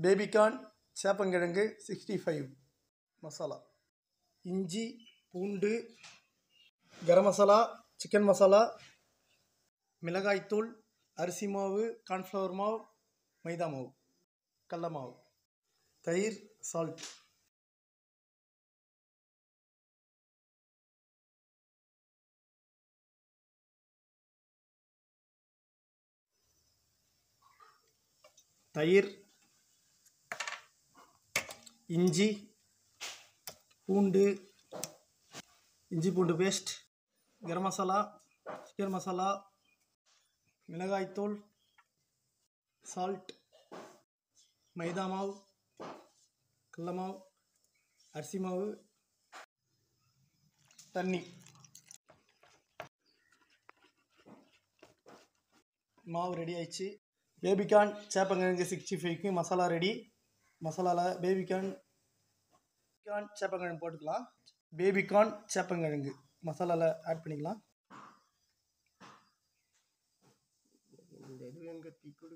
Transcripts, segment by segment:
baby corn சேப்பங்கிழங்கு sixty five masala இஞ்சி பூண்டு கரம் மசாலா சிக்கன் மசாலா மிளகாய்த்தூள் அரிசி மாவு கார்ன்ஃப்ளவர் மாவு மைதா மாவு கடல மாவு தயிர் சால்ட் தயிர் இஞ்சி பூண்டு இஞ்சி பூண்டு பேஸ்ட் கரம் மசாலா சிக்கன் மசாலா மிளகாய்த்தூள் சால்ட் மைதா மாவு கடல மாவு அரிசி மாவு தண்ணி மாவு ரெடி ஆயிடுச்சு பேபிகார்ன் சேப்பங்கிழங்கு சிக்ஸ்டி ஃபைவ்க்கு மசாலா ரெடி மசாலாவில் பேபிகார்ன் கார்ன் சேப்பங்கிழங்கு போட்டுக்கலாம் பேபிகார்ன் சேப்பங்கிழங்கு மசாலாவில் ஆட் பண்ணிக்கலாம் இந்த இது எங்க தீ கொடு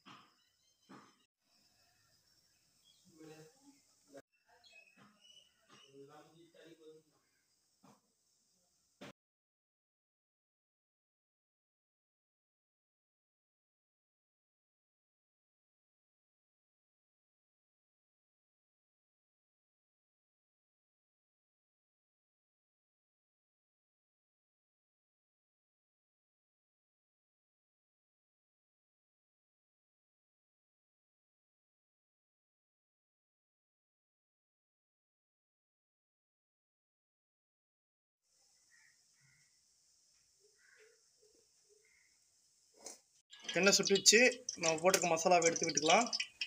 எண்ணெய் சுட்டுச்சு நம்ம போட்டிருக்க மசாலாவை எடுத்து விட்டுக்கலாம்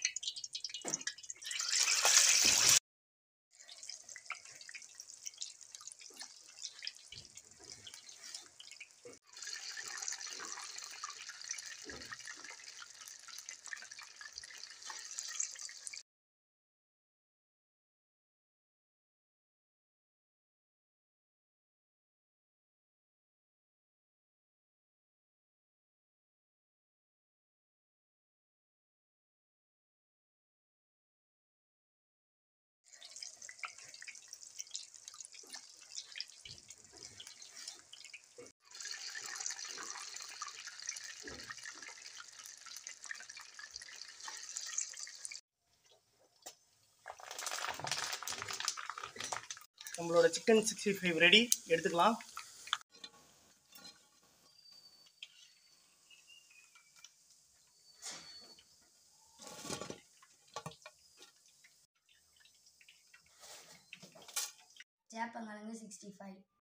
நம்மளோட சிக்கன் சிக்ஸ்டி ஃபைவ் ரெடி எடுத்துக்கலாம் சேப்பங்கிழங்கு சிக்ஸ்டி ஃபைவ்